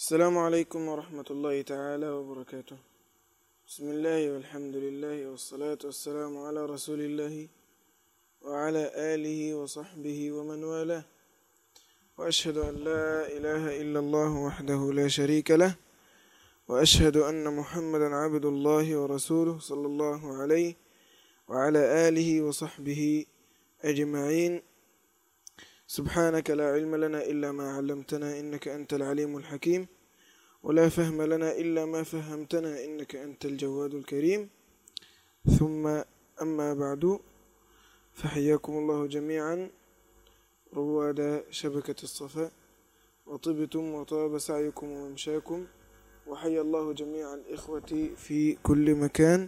السلام عليكم ورحمة الله تعالى وبركاته بسم الله والحمد لله والصلاة والسلام على رسول الله وعلى آله وصحبه ومن والاه وأشهد أن لا إله إلا الله وحده لا شريك له وأشهد أن محمدا عبد الله ورسوله صلى الله عليه وعلى آله وصحبه أجمعين سبحانك لا علم لنا إلا ما علمتنا إنك أنت العليم الحكيم ولا فهم لنا إلا ما فهمتنا إنك أنت الجواد الكريم ثم أما بعد فحياكم الله جميعا رواد شبكة الصفاء وطبتم وطاب سعيكم وممشاكم وحيا الله جميع الإخوة في كل مكان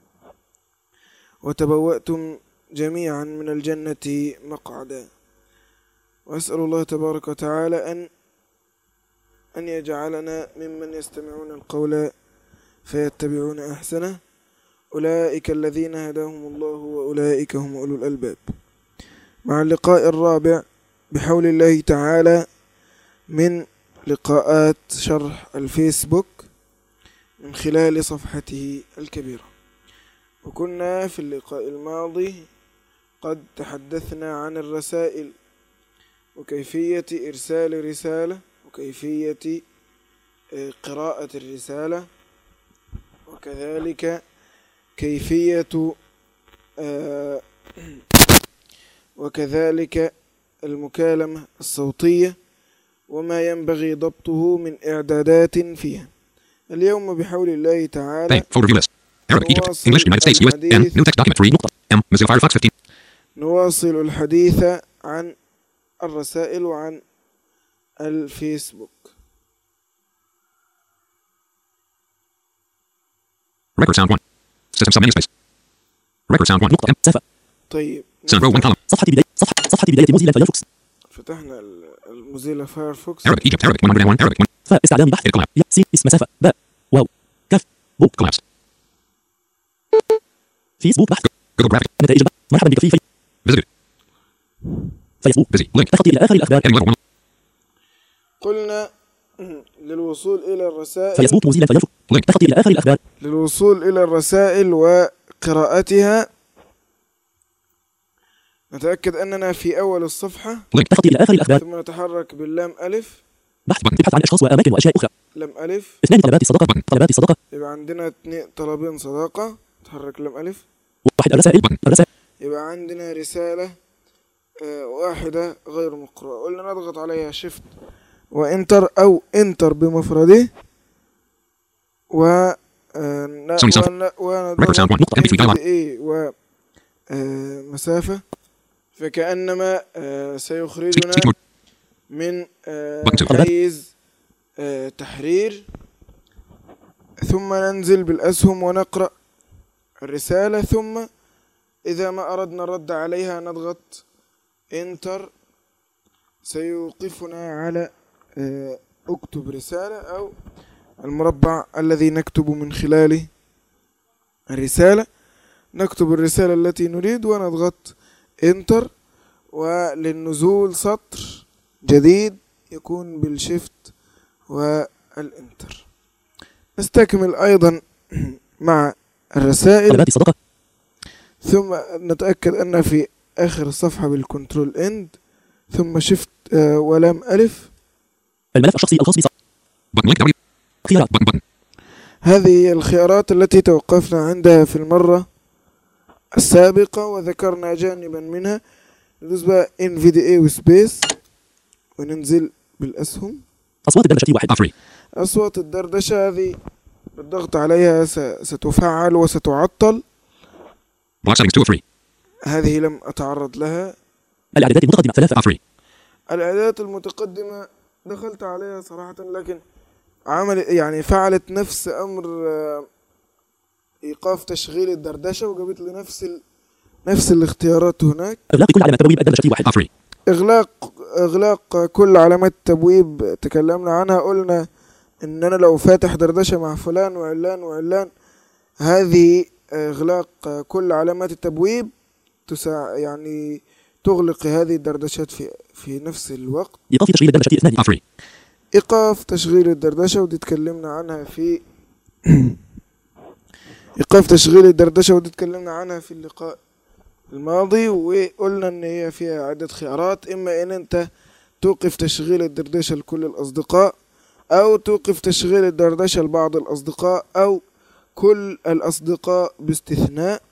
وتبوأتم جميعا من الجنة مقعدا وأسأل الله تبارك وتعالى أن أن يجعلنا ممن يستمعون القول فيتبعون أحسنه أولئك الذين هداهم الله وأولئك هم أولو الألباب مع اللقاء الرابع بحول الله تعالى من لقاءات شرح الفيسبوك من خلال صفحته الكبيرة وكنا في اللقاء الماضي قد تحدثنا عن الرسائل وكيفية إرسال رسالة وكيفية قراءة الرسالة وكذلك كيفية وكذلك المكالمة الصوتية وما ينبغي ضبطه من إعدادات فيها اليوم بحول الله تعالى Photo view list. Arabic, Egypt, English, United States, US, N, new text document 3, نقطة, M, Mozilla Firefox 15. نواصل الحديث عن الرسائل وعن الفيسبوك Record sound 1. System sub menu space. Record sound 1, نقطة, M, سافة طيب sound row 1 column. صفحة بداية صفحة صفحة بداية موزيلا فايرفوكس فتحنا ال- الموزيلا فايرفوكس Arabic, Egypt, Arabic 101, Arabic 1, فاء استعلام بحث collapse, يا سين اسم مسافة باء واو كاف بو collapse. فيسبوك بحث Google graphic, نتائج البحث مرحبا بك في في visited, فيسبوك busy, link, تخطي إلى آخر الأخبار heading level 1, قلنا للوصول إلى الرسائل فيسبوك موزيلا فايرفوكس link, تخطي إلى آخر الأخبار للوصول إلى الرسائل وقراءتها نتأكد أننا في أول الصفحة link, تخطي إلى آخر الأخبار ثم نتحرك باللام ألف بحث ابحث عن أشخاص وأماكن وأشياء أخرى لام ألف اثنان طلبات الصداقة طلبات الصداقة يبقى عندنا اتنين طلبين صداقة نتحرك لام ألف واحد الرسائل الرسائل يبقى عندنا رسالة آه، واحدة غير مقروءة قلنا نضغط عليها شيفت وانتر او انتر بمفرده و آه، ن- Sony Sound. ون- Record sound one. ونضغط MP3 dialog. NVDA و آه، مسافة فكأنما آه، speak, سيخرجنا speak mode, من آه، Button two. حيز آه، تحرير ثم ننزل بالأسهم ونقرأ الرسالة ثم إذا ما أردنا الرد عليها نضغط انتر سيوقفنا على آه، اكتب رسالة أو المربع الذي نكتب من خلاله الرسالة نكتب الرسالة التي نريد ونضغط انتر وللنزول سطر جديد يكون بالشيفت والانتر نستكمل أيضا مع الرسائل طلبات الصداقة ثم نتأكد أن في آخر الصفحة بالكنترول اند ثم شفت آه، ولام ألف الملف الشخصي الخاص بص button, link, W, خيارات button, button, هذه هي الخيارات التي توقفنا عندها في المرة السابقة وذكرنا جانبا منها ندوس بقى NVDA وسبيس وننزل بالأسهم أصوات الدردشة واحد R3, أصوات الدردشة هذه بالضغط عليها س- ستفعل وستعطل block settings 2 of 3, هذه لم أتعرض لها الإعدادات المتقدمة ثلاثة R3, الإعدادات المتقدمة دخلت عليها صراحة لكن عمل يعني فعلت نفس أمر آه، إيقاف تشغيل الدردشة وجابت لي نفس ال... نفس الاختيارات هناك إغلاق كل علامات تبويب الدردشة واحد R3, إغلاق إغلاق كل علامات التبويب تكلمنا عنها قلنا إن أنا لو فاتح دردشة مع فلان وعلان وعلان هذه إغلاق كل علامات التبويب تساع يعني تغلق هذه الدردشات في في نفس الوقت إيقاف تشغيل الدردشة اثنان R3, إيقاف تشغيل الدردشة ودي اتكلمنا عنها في إيقاف تشغيل الدردشة ودي اتكلمنا عنها في اللقاء الماضي وقلنا إن هي فيها عدة خيارات إما إن أنت توقف تشغيل الدردشة لكل الأصدقاء أو توقف تشغيل الدردشة لبعض الأصدقاء أو كل الأصدقاء باستثناء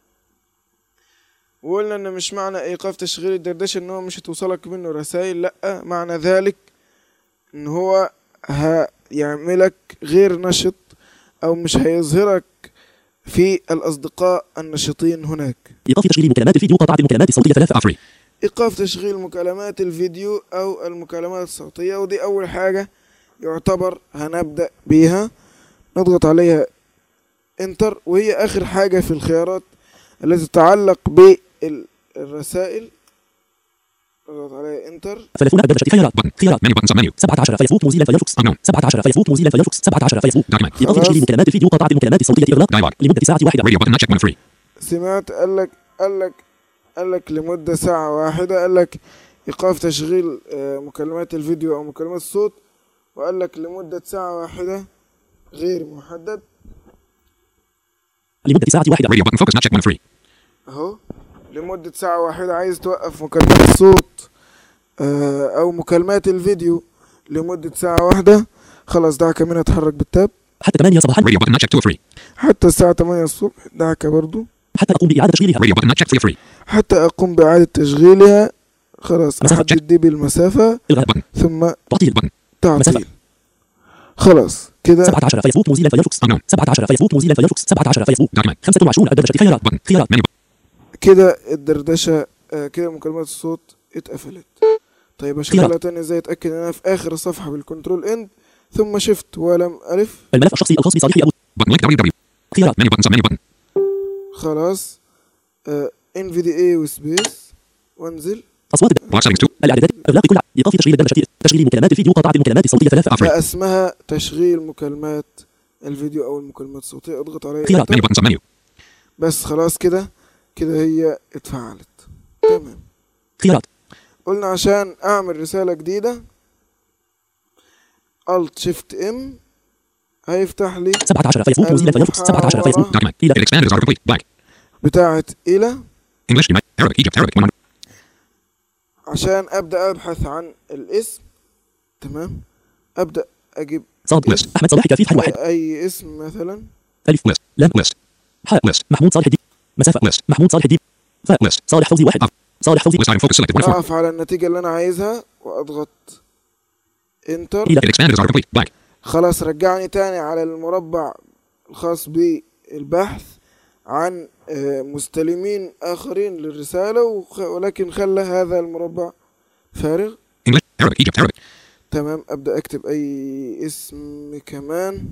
وقلنا إن مش معنى إيقاف تشغيل الدردشة إن هو مش هتوصلك منه رسائل لأ معنى ذلك إن هو هيعملك غير نشط أو مش هيظهرك في الأصدقاء النشطين هناك إيقاف تشغيل مكالمات الفيديو قطعت المكالمات الصوتية ثلاثة Off 3. إيقاف تشغيل مكالمات الفيديو أو المكالمات الصوتية ودي أول حاجة يعتبر هنبدأ بيها نضغط عليها انتر وهي آخر حاجة في الخيارات التي تتعلق بالرسائل نضغط عليها انتر 30 الدردشة خيارات Button. خيارات Menu button submenu. 17 فيسبوك موزيلا فايرفوكس Unknown. 17 فيسبوك موزيلا فايرفوكس 17 فيسبوك Document. إيقاف خلاص. تشغيل مكالمات الفيديو قطعت المكالمات الصوتية إغلاق Dialog. لمدة ساعة واحدة Radio button not checked when 3. سمعت قالك قالك قالك لمدة ساعة واحدة قالك إيقاف تشغيل آه، مكالمات الفيديو أو مكالمات الصوت وقالك لمدة ساعة واحدة غير محدد لمدة ساعة واحدة Radio button focus not checked when 3. اهو لمدة ساعة واحدة عايز توقف مكالمات الصوت آه، او مكالمات الفيديو لمدة ساعة واحدة خلاص دعك من اتحرك بالتاب حتى 8 صباحا Radio button not checked 2 of 3. حتى الساعة 8 الصبح دعك برضو حتى أقوم بإعادة تشغيلها Radio button not checked 3 of 3. حتى اقوم باعادة تشغيلها خلاص مسافة احدد دي بالمسافة إلغاء Button. ثم تعطيل Button. تعطيل مسافة. خلاص كده 17 فيسبوك موزيلا فايرفوكس Unknown. 17 فيسبوك موزيلا فايرفوكس 17 فيسبوك Document. 25 الدردشة خيارات Button. خيارات Menu. كده الدردشة آه، كده مكالمات الصوت اتقفلت طيب اشغلها خيارات. تاني ازاي اتأكد ان انا في اخر الصفحة بالكنترول اند ثم شفت ولم الف الملف الشخصي الخاص بصالح أبو Button link www. خيارات Menu button submenu button. خلاص ان في دي اي وسبيس وانزل أصوات Block settings 2. الإعدادات إغلاق كل إيقاف تشغيل الدردشة تشغيل مكالمات الفيديو قطعت المكالمات الصوتية ثلاثة Off 3. بقى اسمها تشغيل مكالمات الفيديو او المكالمات الصوتية اضغط عليها خيارات. Menu انتر button submenu. بس خلاص كده كده هي اتفعلت تمام خيارات قلنا عشان اعمل رسالة جديدة Alt Shift M هيفتح لي 17 فيسبوك موزيلا فايرفوكس 17 فيسبوك Document. إلى It expanded as autocomplete. Blank. بتاعة إلى English United. Arabic Egypt. Arabic 100. عشان ابدا ابحث عن الاسم تمام ابدا اجيب صاد List. أحمد صلاح كفيف حل واحد اي اسم مثلا ألف List. لام List. حاء List. محمود صالح الدين مسافة List. محمود صالح الدين فاء List. صالح فوزي واحد Up. صالح فوزي List item focus selected. 1 of 4. اقف على النتيجة اللي انا عايزها واضغط انتر إلى It expanded as autocomplete. Blank. خلاص رجعني تاني على المربع الخاص بالبحث عن آه، مستلمين اخرين للرسالة وخ- ولكن خلى هذا المربع فارغ English. Arabic Egypt. Arabic. تمام ابدا اكتب اي اسم كمان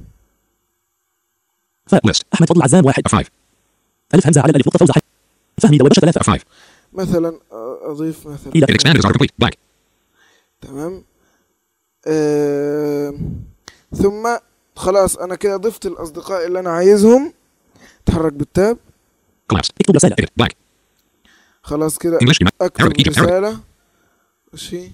فاء List. أحمد فضل عزام واحد F5. ألف همزة على الألف نقطة فوز حي فهمي دوابش ثلاثة F5. مثلا آه، اضيف مثلا إلى It expanded as autocomplete. Blank. تمام آه ثم خلاص انا كده ضفت الاصدقاء اللي انا عايزهم اتحرك بالتاب Collapse. اكتب رسالة Edit. Blank. خلاص كده English United. اكتب Arabic Egypt. Arabic. رسالة ماشي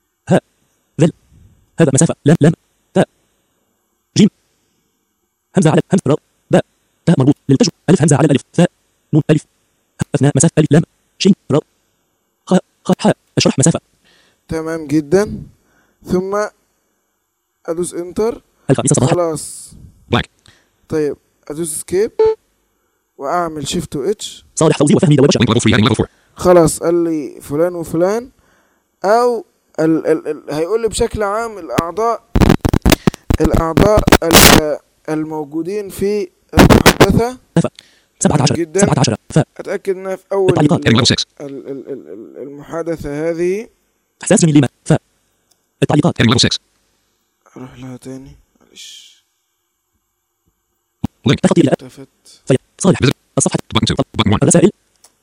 هذا مسافة لام لام تاء جيم همزة على همزة راء باء تاء مربوط للتجو ألف همزة على الألف ثاء نون ألف أثناء مسافة ألف لام شين راء خاء خاء حاء اشرح مسافة تمام جدا ثم ادوس انتر الخامسة صباحا خلاص Blank. طيب ادوس اسكيب واعمل شيفت و اتش صالح فوزي وفهمي دوابش Link level 3. Heading level 4. خلاص قال لي فلان وفلان او ال ال ال هيقول لي بشكل عام الاعضاء الاعضاء ال- الموجودين في المحادثة سبعة عشر جداً. سبعة عشر فاء اتاكد انها في اول التعليقات. Heading level 6. ال- ال- ال- ال- المحادثة هذه إحساس جميل لما فاء التعليقات Heading level 6. اروح لها تاني معلش Link. تخطي إلى اختفت في صالح Visit. الصفحة Button 2. Button 1. الرسائل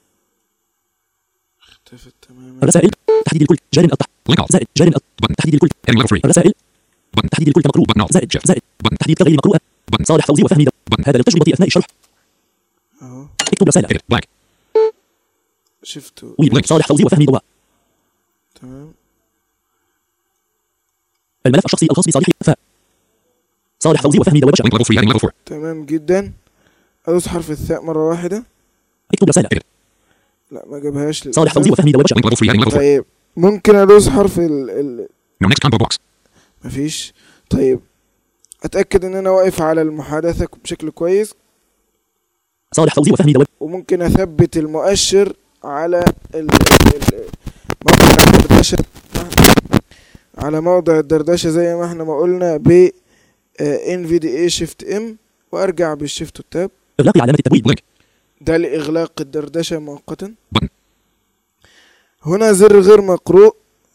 اختفت تماما الرسائل تحديد الكل جار القطع Link all. زائد جار القطع Button. تحديد الكل Heading level 3. الرسائل Button. تحديد الكل كمقروء Button all. زائد Shift. زائد Button. تحديد كغير مقروءة Button. صالح فوزي وفهمي دو. Button. هذا للتجربة أثناء الشرح اهو اكتب رسالة Edit. Blank. شفته وي Link. صالح فوزي وفهمي دواء تمام الملف الشخصي الخاص بصالح فاء صالح فوزي وفهمي دواب Link level 3 heading level 4. تمام جدا ادوس حرف الثاء مرة واحدة اكتب رسالة Edit. لا ما جابهاش للأسف. صالح فوزي وفهمي دواب Link level 3 heading level 4. طيب ممكن ادوس حرف ال... ال... No next combo box. مفيش طيب اتاكد ان انا واقف على المحادثة بشكل كويس صالح فوزي وفهمي دواب وممكن اثبت المؤشر على ال... ال... موضع الدردشة على موضع الدردشة زي ما احنا ما قلنا ب ان في دي اي شيفت ام وارجع بالشيفت والتاب اغلاق علامة التبويب Link. ده لإغلاق الدردشة مؤقتا Button. هنا زر غير مقروء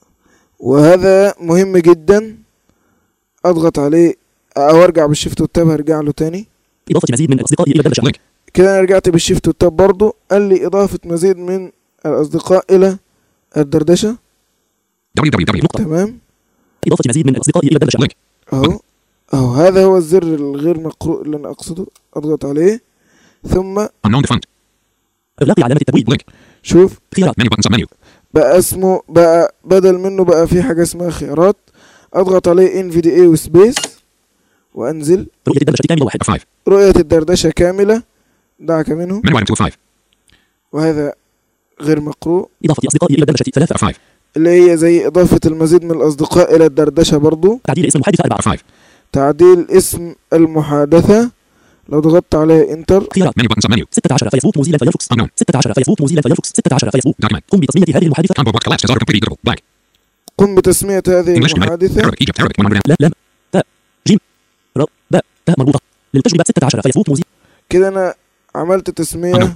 وهذا مهم جدا اضغط عليه او ارجع بالشيفت والتاب هرجع له تاني اضافة مزيد من الاصدقاء الى الدردشة Link. كده انا رجعت بالشيفت والتاب برضو قال لي اضافة مزيد من الاصدقاء الى الدردشة www. نقطة تمام اضافة مزيد من الاصدقاء الى الدردشة Link. اهو اهو هذا هو الزر الغير مقروء اللي انا اقصده اضغط عليه ثم Unknown defunct. اغلاق علامة التبويب Link. شوف خيارات Menu button submenu. بقى اسمه بقى بدل منه بقى في حاجة اسمها خيارات اضغط عليه ان في دي اي وسبيس وانزل رؤية الدردشة كاملة واحد F5. رؤية الدردشة كاملة دعك منه Menu item 2 5. وهذا غير مقروء اضافة اصدقاء الى الدردشة ثلاثة F5. اللي هي زي إضافة المزيد من الأصدقاء إلى الدردشة برضو تعديل اسم المحادثة أربعة F5. تعديل اسم المحادثة لو ضغطت عليه انتر خيارات Menu button submenu. 16 فيسبوك موزيلا فايرفوكس Unknown. 16 فيسبوك موزيلا فايرفوكس 16 فيسبوك Document. قم بتصميم هذه المحادثة Combo box collapsed as auto completed editable. Blank. قم بتسمية هذه English United. المحادثة Arabic Egypt Arabic 100. لا لام تاء جيم راء باء تاء مربوطة للتجربة 16 فيسبوك موزيلا كده أنا عملت تسمية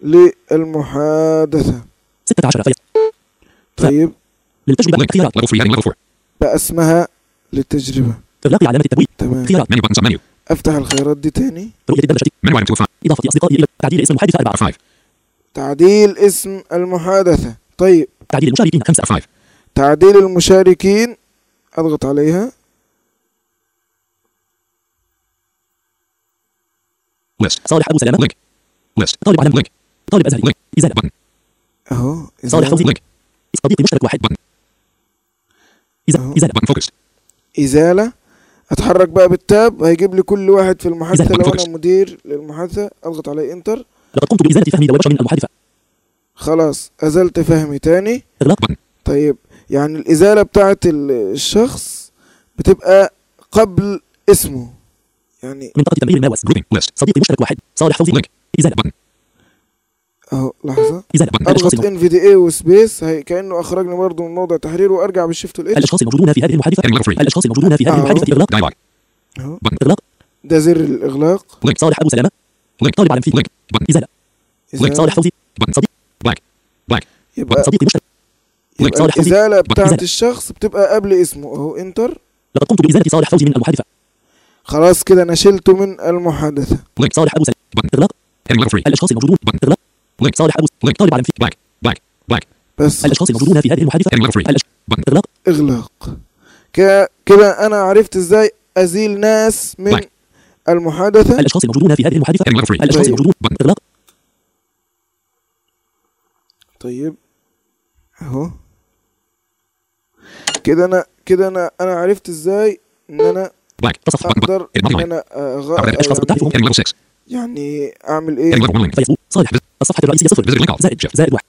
للمحادثة 16 فيس طيب للتجربة Link. خيارات Level 3 heading level 4. بقى اسمها للتجربة إغلاق علامة التبويب تمام خيارات Menu button submenu. أفتح الخيارات دي تاني رؤية الدردشة Menu item 2 5. إضافة أصدقاء إلى تعديل اسم المحادثة أربعة F5. تعديل اسم المحادثة طيب تعديل المشاركين خمسة F5. تعديل المشاركين أضغط عليها List. صالح أبو سلامة Link. List. طالب علم Link. طالب أزهري Link. إزالة Button. أهو صالح إزالة فوزي Link. صديقي مشترك واحد Button. إزالة أهو. إزالة Button focused. إزالة أتحرك بقى بالتاب هيجيب لي كل واحد في المحادثة إزالة. لو Focus. أنا مدير للمحادثة أضغط عليه انتر لقد قمت بإزالة فهمي دوابش من المحادثة خلاص أزلت فهمي تاني إغلاق Button. طيب يعني الإزالة بتاعت ال- الشخص بتبقى قبل اسمه يعني منطقة تمرير الماوس Grouping. List. صديقي مشترك واحد صالح فوزي Link. إزالة Button. أهو لحظة إزالة Button. الأشخاص أضغط الموجودون ان في دي اي وسبيس هي كأنه أخرجني برضه من موضع تحرير وأرجع بالشيفت والاتش الأشخاص الموجودون في هذه المحادثة Heading level 3. الأشخاص الموجودون في هذه أهو. المحادثة إغلاق Dialog. أهو إغلاق ده زر الإغلاق Link. صالح أبو سلامة Link. طالب علم في Link. Button. إزالة إزالة. صالح فوزي Button. صديق Black. Black. يبقى, صديقي مشترك يبقى صالح فوزي. الإزالة بتاعت إزالة. الشخص بتبقى قبل اسمه أهو انتر لقد قمت بإزالة صالح فوزي من المحادثة خلاص كده أنا شلته من المحادثة Link. صالح أبو سلامة Button. إغلاق Heading level 3. الأشخاص الموجودون Button. إغلاق Link. صالح أبو Link. طالب علم في Black. Black. Black. بس الأشخاص الموجودون في هذه المحادثة Heading level 3. الأش... Button. إغلاق إغلاق كده كده أنا عرفت إزاي أزيل ناس من Black. المحادثة الأشخاص الموجودون في هذه المحادثة Heading level 3. الأشخاص طيب. الموجودون Button. إغلاق طيب اهو كده انا كده انا انا عرفت ازاي ان انا Black. تصف Button. Button. اقدر Heading ان line. انا أغ... أبدأ الأشخاص بتعرفهم. Heading level 6. يعني اعمل Heading ايه level 1 link. فيسبوك صالح الصفحة الرئيسية صفر Visit link off. زائد Shift. زائد واحد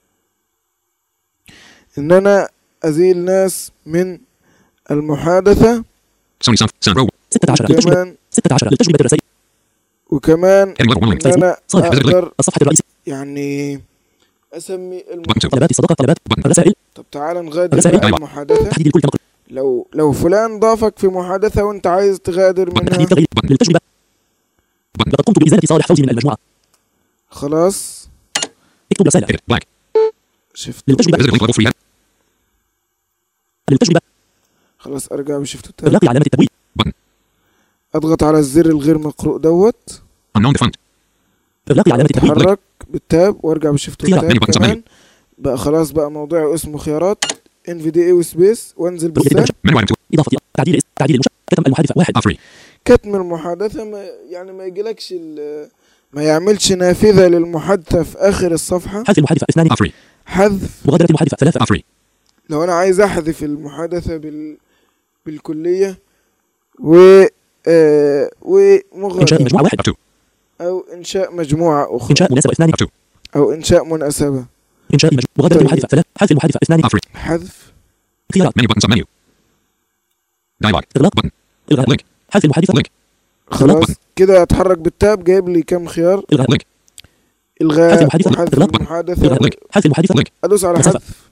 ان انا ازيل ناس من المحادثة Sony Sound. Sound Row. 16 للتجربة وكمان 16 للتجربة الرسائل وكمان Heading level 1 link. ان انا صالح. اقدر الصفحة الرئيسية يعني اسمي الم... Button 2. طلبات الصداقة طلبات Button. الرسائل طب تعال نغادر رسائل. بقى المحادثة تحديد الكل كما قلت لو لو فلان ضافك في محادثة وانت عايز تغادر منها تحديد تغيير Button. للتجربة Button. لقد قمت بإزالة صالح فوزي من المجموعة خلاص اكتب رسالة Edit. Black. شفت للتجربة Visit link level 3. للتجربة خلاص ارجع بشفت التاب إغلاق علامة التبويب Button. اضغط على الزر الغير مقروء دوت Unknown defunct. إغلاق علامة التبويب اتحرك بالتاب وارجع بالشيفت خيارات. والتاب Menu button كمان بقى خلاص بقى موضوعي اسمه خيارات ان في دي اي وسبيس وانزل رؤية بالسهم الدرجة Menu item 2. إضافة تعديل اسم تعديل المشاركة كتم المحادثة واحد R3. كتم المحادثة ما يعني ما يجيلكش ال- ما يعملش نافذة للمحادثة في آخر الصفحة حذف المحادثة اثنان حذف مغادرة المحادثة ثلاثة R3. لو أنا عايز أحذف المحادثة بال بالكلية و آه إنشاء مجموعة ومغادرة واحد Up to. أو إنشاء مجموعة أخرى إنشاء مناسبة اثنان Up to. أو إنشاء مناسبة إنشاء مجموعة مغادرة طيب. المحادثة ثلاث حذف المحادثة اثنان Up three. حذف خيارات Menu button sub menu. Dialog. إغلاق Button. إلغاء Link. حذف المحادثة Link. خلاص كده أتحرك بالتاب جايب لي كم خيار إلغاء Link. حذف إلغاء المحادثة. وحذف إغلاق. المحادثة إلغاء Link. حذف المحادثة Link. أدوس على مسافة. حذف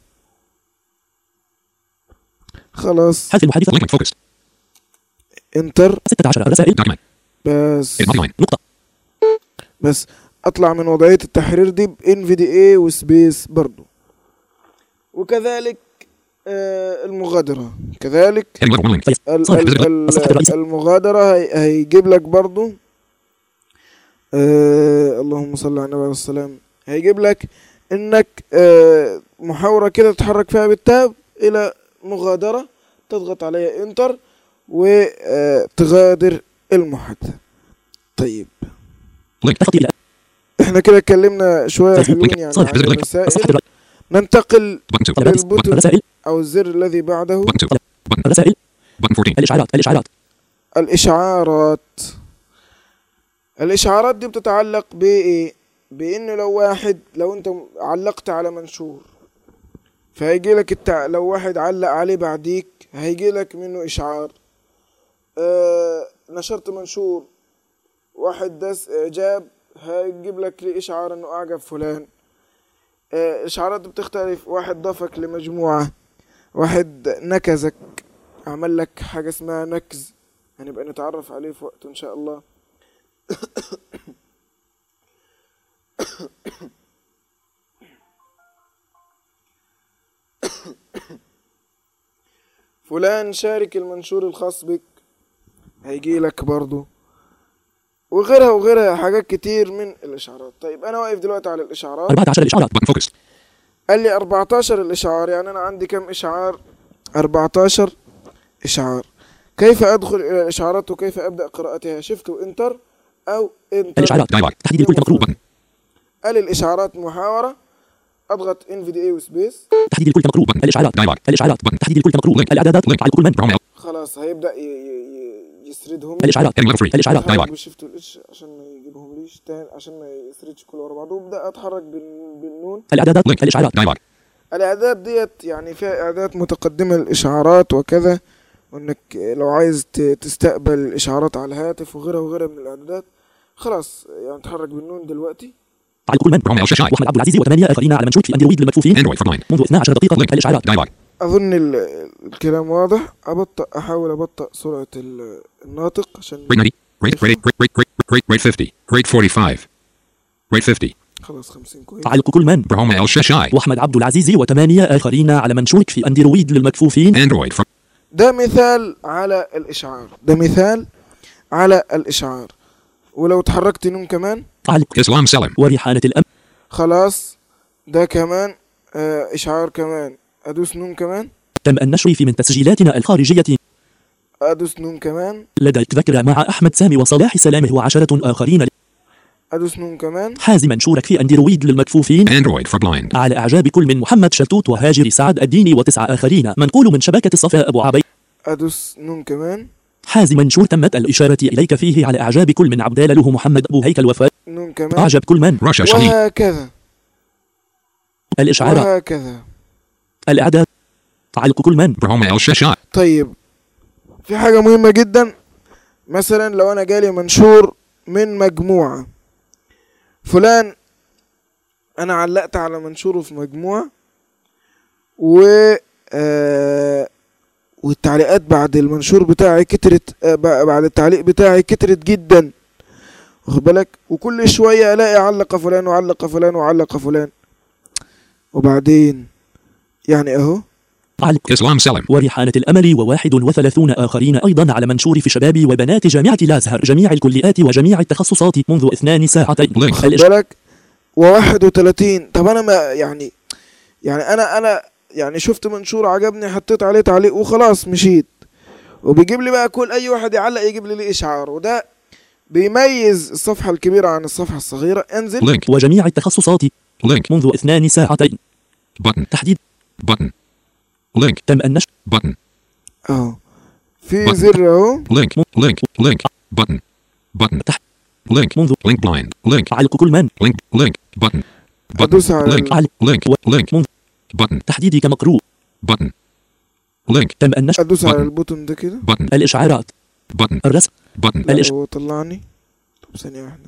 خلاص حذف المحادثة Link. Focus. انتر 16 رسائل Document. بس Edit line. نقطة بس اطلع من وضعية التحرير دي ب في دي اي وسبيس برضو وكذلك آه المغادرة كذلك Heading level one link. فيس ال صالح ال ال الصفحة الرئيسية المغادرة هي هيجيب لك برضو آه اللهم صل على النبي عليه السلام هيجيب لك انك آه محاورة كده تتحرك فيها بالتاب الى مغادرة تضغط عليها انتر وتغادر المحادثة طيب Link. تخطي إلى احنا كده اتكلمنا شوية فيسبوك حلوين لينك. يعني صالح عن فيسبوك لينك. الصفحة المسائل الرئيسية ننتقل Button two. طلبات للبوتون الرسائل او الزر الذي بعده Button two. Button. الرسائل Button 14. الإشعارات الإشعارات الاشعارات الاشعارات دي بتتعلق بايه بانه لو واحد لو انت علقت على منشور فهيجي لك التع... لو واحد علق عليه بعديك هيجي لك منه اشعار آه... نشرت منشور واحد داس اعجاب هيجيب لك لي اشعار انه اعجب فلان آه... الاشعارات دي بتختلف واحد ضافك لمجموعة واحد نكزك عمل لك حاجة اسمها نكز هنبقى نتعرف عليه في وقت ان شاء الله فلان شارك المنشور الخاص بك هيجي لك برضو وغيرها وغيرها حاجات كتير من الاشعارات طيب انا واقف دلوقتي على الاشعارات 14 الإشعارات Button focus. قال لي 14 الاشعار يعني انا عندي كم اشعار 14 اشعار كيف ادخل الى الاشعارات وكيف ابدا قراءتها شفت انتر او انتر الإشعارات Dialog. تحديد الكل مقروء Button. قال الاشعارات محاورة اضغط ان في دي اي وسبيس تحديد الكل مقروء الإشعارات Dialog. الإشعارات Button. تحديد الكل مقروء الإعدادات على كل من Brahma L. خلاص هيبدا ي- ي- ي- يسردهم الإشعارات Heading level three. الإشعارات اتحرك Dialog. بشيفت والاتش عشان ما يجيبهم ليش تاني عشان ما يسردش كله ورا بعضه وابدا اتحرك بال- بالنون الإعدادات Link. الإشعارات Dialog. الاعداد ديت يعني فيها اعداد متقدمه للاشعارات وكذا وانك لو عايز ت- تستقبل الاشعارات على الهاتف وغيرها وغيرها من الاعدادات خلاص يعني اتحرك بالنون دلوقتي على كل من Brahma L. Shashai. وأحمد عبد العزيز وثمانية آخرين على منشور في أندرويد للمكفوفين Android for blind. منذ 12 دقيقة Link. الإشعارات Dialog. اظن ال- الكلام واضح ابطأ احاول ابطأ سرعه ال- الناطق عشان Grade 90. Grade, grade, grade, grade, grade, grade, grade 50. Grade 45. Grade 50. خلاص 50 كويس على كل من Brahma L. Shashai. وأحمد عبد العزيز وثمانية آخرين على منشورك في أندرويد للمكفوفين Android for ده مثال على الاشعار ده مثال على الاشعار ولو تحركت نون كمان على Islam Selim. وريحانة الأمن خلاص ده كمان آه اشعار كمان ادوس نون كمان تم النشر في من تسجيلاتنا الخارجية ادوس نون كمان لديك ذكرى مع أحمد سامي وصلاح سلامه وعشرة آخرين ادوس نون كمان حاز منشورك في أندرويد للمكفوفين Android for blind. على إعجاب كل من محمد شتوت وهاجر سعد الديني وتسعة آخرين منقول من شبكة الصفا أبو عبيد ادوس نون كمان حاز منشور تمت الإشارة إليك فيه على إعجاب كل من عبدال له محمد أبو هيكل وفاء نون كمان أعجب كل من Russia Shaheen. وهكذا الإشعارات وهكذا الإعداد علق كل من Brahma L. Shashai. طيب في حاجة مهمة جدا مثلا لو انا جالي منشور من مجموعة فلان انا علقت على منشوره في مجموعة و آه والتعليقات بعد المنشور بتاعي كترت آه ب- بعد التعليق بتاعي كترت جدا واخد بالك وكل شوية الاقي علق فلان وعلق فلان وعلق فلان وبعدين يعني اهو علق Islam Selim. وريحانة الأمل وواحد وثلاثون آخرين أيضا على منشور في شباب وبنات جامعة الأزهر جميع الكليات وجميع التخصصات منذ اثنان ساعتين Link. خد الإش... بالك وواحد وتلاتين طب انا ما يعني يعني انا انا يعني شفت منشور عجبني حطيت عليه تعليق وخلاص مشيت وبيجيب لي بقى كل اي واحد يعلق يجيب لي ليه اشعار وده بيميز الصفحة الكبيرة عن الصفحة الصغيرة انزل Link. وجميع التخصصات Link. منذ اثنان ساعتين Button. تحديد Button. Link. تم النشر Button. اه في Button. زر اهو Link. Link. Link. Button. Button. تحت. Link. منذ Link blind. Link. تعلق كل من Link. Link. Button. Button. أدوس على Link. علق Link. و- Link. منذ Button. تحديدي كمقروء Button. Link. تم النشر ادوس على Button. البوتون ده كده Button. الإشعارات Button. الرسم Button. لا الإش- هو طلعني طب ثانية واحدة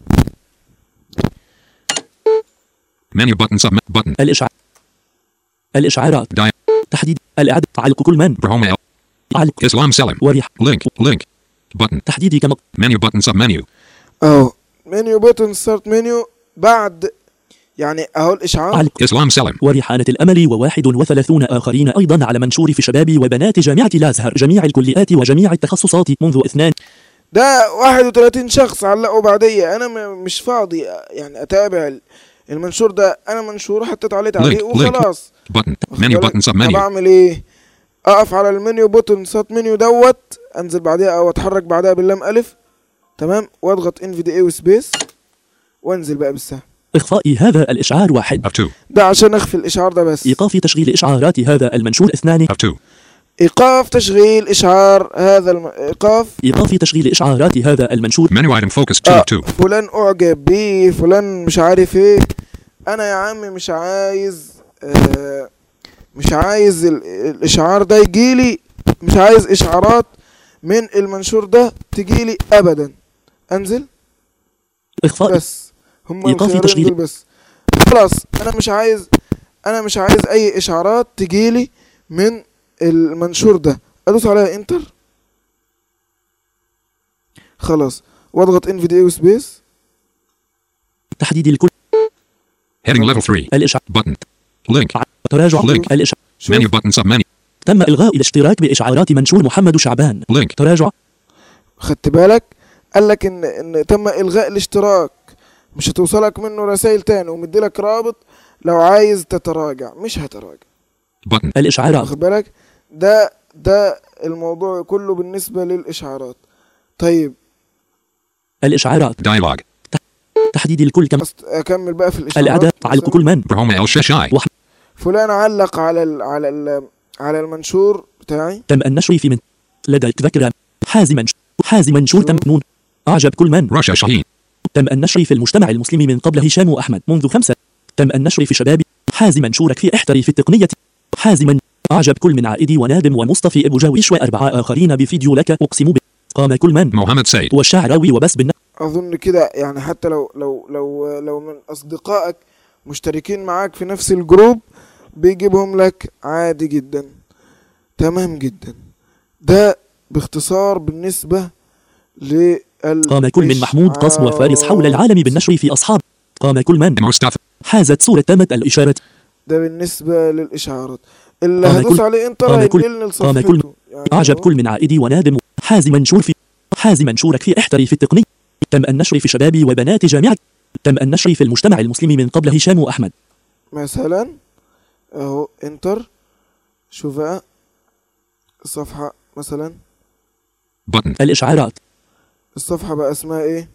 Menu button. Submit. Button. الإشعار الإشعارات Di. تحديد الإعادة تعلق كل من Brahoma. علق Islam Selim. وريح Link. Link. Button. تحديدي كمق Menu button. Submenu. اهو منيو بوتون ستارت منيو بعد يعني اهو الاشعار علق Islam Selim. وريحانة الأمل وواحد وثلاثون آخرين أيضا على منشور في شباب وبنات جامعة الأزهر جميع الكليات وجميع التخصصات منذ اثنان ده 31 شخص علقوا بعدية انا م- مش فاضي يعني اتابع ال- المنشور ده انا منشور حطيت عليه تعليق link. وخلاص Button. واخد Menu بالك؟ button. طب Submenu. اعمل ايه اقف على المنيو بوتون سات منيو دوت انزل بعدها او اتحرك بعدها باللام الف تمام واضغط ان في دي اي وسبيس وانزل بقى بالسهم إخفاء هذا الإشعار واحد F2. ده عشان اخفي الاشعار ده بس إيقاف تشغيل إشعارات هذا المنشور اثنان F2. ايقاف تشغيل اشعار هذا الم... ايقاف إيقاف تشغيل إشعارات هذا المنشور Menu item focus 2 آه of 2. فلان اعجب بيه فلان مش عارف ايه انا يا عم مش عايز آه مش عايز ال... الاشعار ده يجيلي مش عايز اشعارات من المنشور ده تجيلي ابدا انزل إخفاء بس هم إيقاف الخيارين تشغيل. دول بس خلاص انا مش عايز انا مش عايز اي اشعارات تجيلي من المنشور ده ادوس عليها انتر خلاص واضغط ان في دي وسبيس تحديد الكل Heading level 3. الإشعار Button. Link. تراجع Link. الإشعار شوف Menu button. Submenu. تم إلغاء الاشتراك بإشعارات منشور محمد شعبان Link. تراجع خدت بالك قال لك ان ان تم الغاء الاشتراك مش هتوصلك منه رسائل تاني ومديلك رابط لو عايز تتراجع مش هتراجع Button. الإشعارات واخد بالك ده ده الموضوع كله بالنسبة للإشعارات طيب الإشعارات Dialog. تحديد الكل كم أست- أكمل بقى في الإشعارات الإعداد تعلق مثلاً كل من Brahoma El Sheshai. وح- فلان علق على ال على ال على المنشور بتاعي تم النشر في من لدى ذكر حازم منشور حازم منشور تم نون أعجب كل من Russia Shaheen. تم النشر في المجتمع المسلم من قبل هشام وأحمد منذ خمسة تم النشر في شباب حازم منشورك في احتري في التقنية حازما أعجب كل من عائدي ونادم ومصطفى أبو جاويش وأربعة آخرين بفيديو لك أقسم به قام كل من Mohammed Said. والشعراوي وبس بالن أظن كده يعني حتى لو لو لو لو من أصدقائك مشتركين معاك في نفس الجروب بيجيبهم لك عادي جدا تمام جدا ده باختصار بالنسبة لل قام كل من محمود قاسم وفارس حول العالم بالنشر في أصحاب قام كل من Mustafa. حازت صورة تمت الإشارة ده بالنسبة للإشعارات اللي قام هدوس كل- عليه انتر قام كل- هينقلني قام كل- لصفحته يعني أعجب هو- كل من عائدي ونادم حازم منشور في حازم منشورك في احتري في التقنية تم النشر في شباب وبنات جامعة تم النشر في المجتمع المسلم من قبل هشام وأحمد مثلا اهو انتر شوف بقى الصفحة مثلا Button. الإشعارات الصفحة بقى اسمها ايه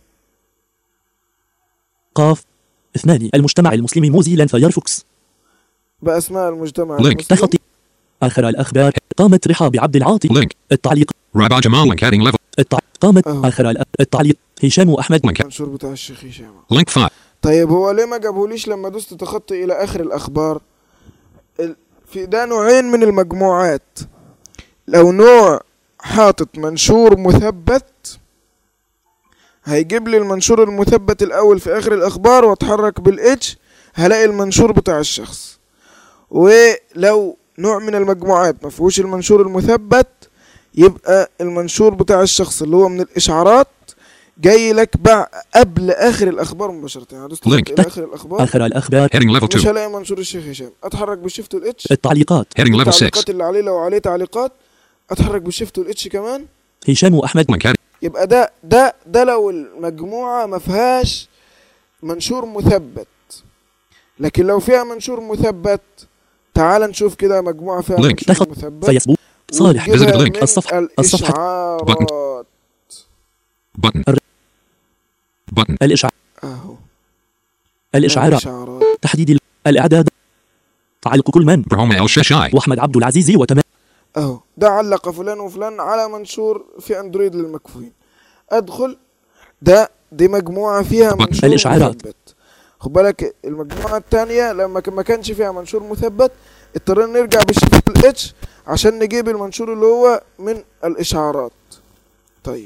قاف اثنان المجتمع المسلم موزيلا فايرفوكس بقى اسمها المجتمع Link. المسلم تخطي آخر الأخبار قامت رحاب عبد العاطي Link. التعليق Rabbi Jamal link heading level. التع... قامت أهو. آخر الأ- التعليق هشام وأحمد Link. المنشور بتاع الشيخ هشام Link 5. طيب هو ليه ما جابهوليش لما دوست تخطي الى اخر الاخبار ال- في ده نوعين من المجموعات لو نوع حاطط منشور مثبت هيجيب لي المنشور المثبت الاول في اخر الاخبار واتحرك بالاتش هلاقي المنشور بتاع الشخص ولو نوع من المجموعات ما فيهوش المنشور المثبت يبقى المنشور بتاع الشخص اللي هو من الاشعارات جاي لك بقى قبل اخر الاخبار مباشره يعني دوست Link. الى اخر الاخبار آخر الأخبار Heading level مش 2. هلاقي منشور الشيخ هشام اتحرك بالشيفت والاتش التعليقات Heading level 6. التعليقات اللي عليه لو عليه تعليقات اتحرك بالشيفت والاتش كمان هشام وأحمد Link heading. يبقى ده ده ده لو المجموعه ما فيهاش منشور مثبت لكن لو فيها منشور مثبت تعال نشوف كده مجموعه فيها Link. منشور تخط مثبت فيسبوك صالح وتجيبها Visit link. من الصفحة- الصفحة. الاشعارات Button. الر- Button. الإشعار اهو الإشعارات الاشعارات تحديد ال- الإعداد تعلق كل من Brahoma El Sheshai. وأحمد عبد العزيز وتمام اهو ده علق فلان وفلان على منشور في اندرويد للمكفوفين ادخل ده دي مجموعة فيها بطن. منشور الإشعارات. مثبت خد بالك المجموعة التانية لما ك- ما كانش فيها منشور مثبت اضطرينا نرجع بالشيفت الاتش عشان نجيب المنشور اللي هو من الاشعارات طيب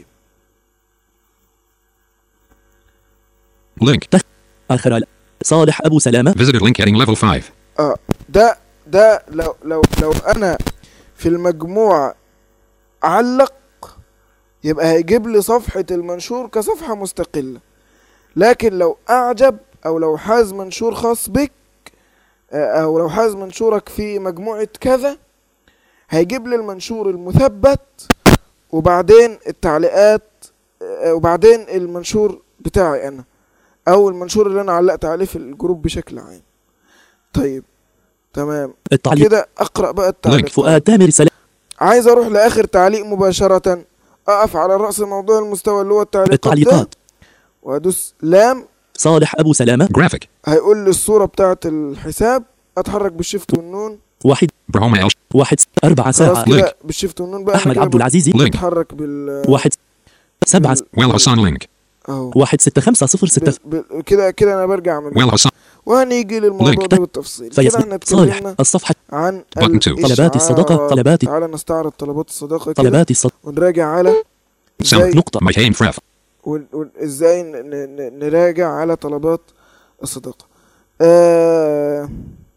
Link. آخر لا صالح أبو سلامة Visited link heading level 5. اه ده ده لو لو لو انا في المجموعة علق يبقى هيجيب لي صفحة المنشور كصفحة مستقلة لكن لو اعجب او لو حاز منشور خاص بك آه، او لو حاز منشورك في مجموعة كذا هيجيب لي المنشور المثبت وبعدين التعليقات آه، وبعدين المنشور بتاعي انا او المنشور اللي انا علقت عليه في الجروب بشكل عام طيب تمام التعليق كده اقرا بقى التعليق فؤاد تامر سلام عايز اروح لاخر تعليق مباشره اقف على راس موضوع المستوى اللي هو التعليقات ده التعليقات وادوس لام صالح أبو سلامة Graphic. هيقول لي الصوره بتاعه الحساب اتحرك بالشيفت والنون واحد Brahoma El. واحد أربعة خلاص ساعة لينك. كده بالشيفت والنون بقى أحمد أنا عبد كده العزيز Link. بتحرك بال واحد سبعة Well Hassan link. اهو واحد ستة خمسة صفر ستة بال- بال- كده كده انا برجع من Well Hassan. وهنيجي للموضوع لينك. ده بالتفصيل كده احنا فيسبوك صالح اتكلمنا الصفحة عن Button two. طلبات الصداقة، الإشعارات. طلبات- تعالى نستعرض طلبات الصداقة كده طلبات الصد ونراجع على Sound. ازاي نقطة My name Fref. ون- ون- ازاي ن- ن- ن- نراجع على طلبات الصداقة آه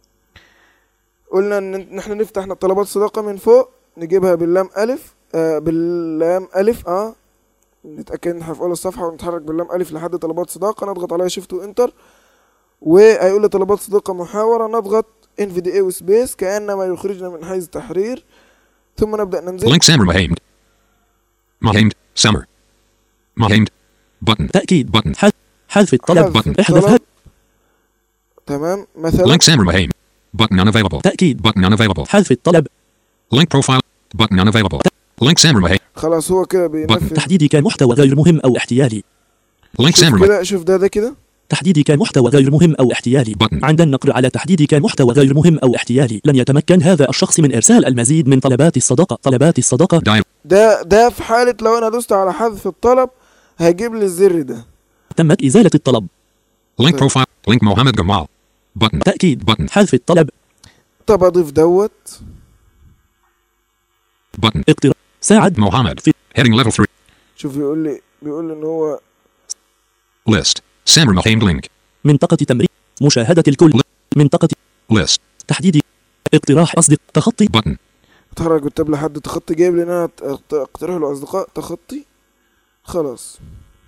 قلنا ان نحن نفتح طلبات الصداقة من فوق نجيبها باللام ألف آه باللام ألف اه نتأكد ان احنا في أول الصفحة ونتحرك باللام ألف لحد طلبات صداقة نضغط عليها شيفت وانتر وهيقول لي طلبات صداقة محاورة نضغط NVDA وسبيس كأنما يخرجنا من حيز التحرير ثم نبدأ ننزل Link Sammer Mahamed. Mahamed. Summer. Mahamed. Button. تأكيد Button. حذف حذف الطلب حذف احذف الطلب. هذا تمام مثلا Link Sammer Mahamed. Button unavailable. تأكيد Button unavailable. حذف الطلب Link profile. Button unavailable. Link Sammer Mahamed. خلاص هو كده بينفذ تحديد كمحتوى غير مهم أو احتيالي Link شوف Sammer Mahamed. كده شوف ده ده كده تحديد كمحتوى غير مهم أو احتيالي Button. عند النقر على تحديد كمحتوى غير مهم أو احتيالي لن يتمكن هذا الشخص من إرسال المزيد من طلبات الصداقة طلبات الصداقة Dial. ده ده في حالة لو انا دوست على حذف الطلب هيجيب لي الزر ده تمت إزالة الطلب Link profile. Link Mohammed Gamal. Button. تأكيد Button. حذف الطلب طب اضيف دوت Button. اقتراح ساعد Mohammed. في Heading level 3. شوف يقول لي بيقول لي ان هو List. Sammer Mahamed link. منطقة تمرين مشاهدة الكل منطقة List. تحديد اقتراح أصدق تخطي Button. اتحرك بالتاب لحد تخطي جايب لي ان انا أت- اقترح له اصدقاء تخطي خلاص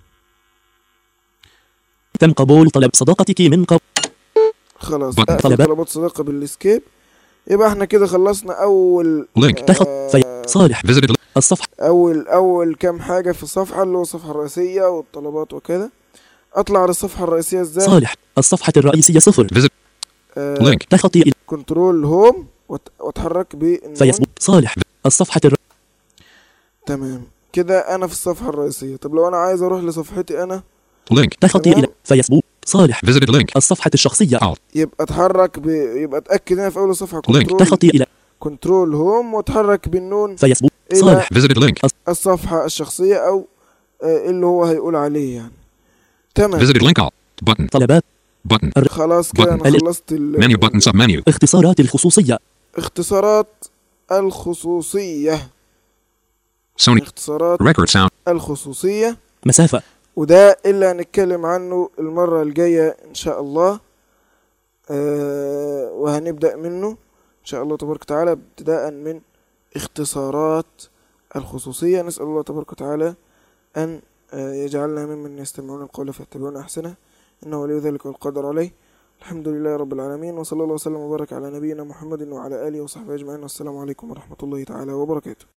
تم قبول طلب صداقتك من قبل خلاص بطن. اقفل طلبات. طلبات صداقة بالاسكيب يبقى احنا كده خلصنا اول Link. تخط في آه، صالح Visited. الصفحة اول اول كام حاجة في الصفحة اللي هو الصفحة الرئيسية والطلبات وكذا اطلع على الصفحة الرئيسية ازاي صالح الصفحة الرئيسية صفر Visit. آه Link. تخطي إلى كنترول هوم وات- واتحرك بالنون فيسبوك صالح الصفحة الر... تمام كده انا في الصفحة الرئيسية طب لو انا عايز اروح لصفحتي انا Link. تخطي تمام. إلى فيسبوك صالح Visited link. الصفحة الشخصية Alt. يبقى اتحرك ب... يبقى اتاكد هنا في اول الصفحة Link. كنترول تخطي إلى كنترول هوم واتحرك بالنون فيسبوك إلى صالح Visited link. الصفحة الشخصية او آه، اللي هو هيقول عليه يعني تمام Visited link. Alt. Button. طلبات Button. خلاص كده Button. انا خلصت ال... Menu button submenu. اختصارات الخصوصية اختصارات الخصوصية Sony. اختصارات Record sound. الخصوصية مسافة وده اللي هنتكلم عنه المرة الجاية إن شاء الله آه وهنبدأ منه إن شاء الله تبارك وتعالى ابتداء من اختصارات الخصوصية نسأل الله تبارك وتعالى أن آه يجعلنا ممن يستمعون القول فيتبعون أحسنه إنه ولي ذلك والقدر عليه الحمد لله رب العالمين وصلى الله وسلم وبارك على نبينا محمد وعلى آله وصحبه أجمعين والسلام عليكم ورحمة الله تعالى وبركاته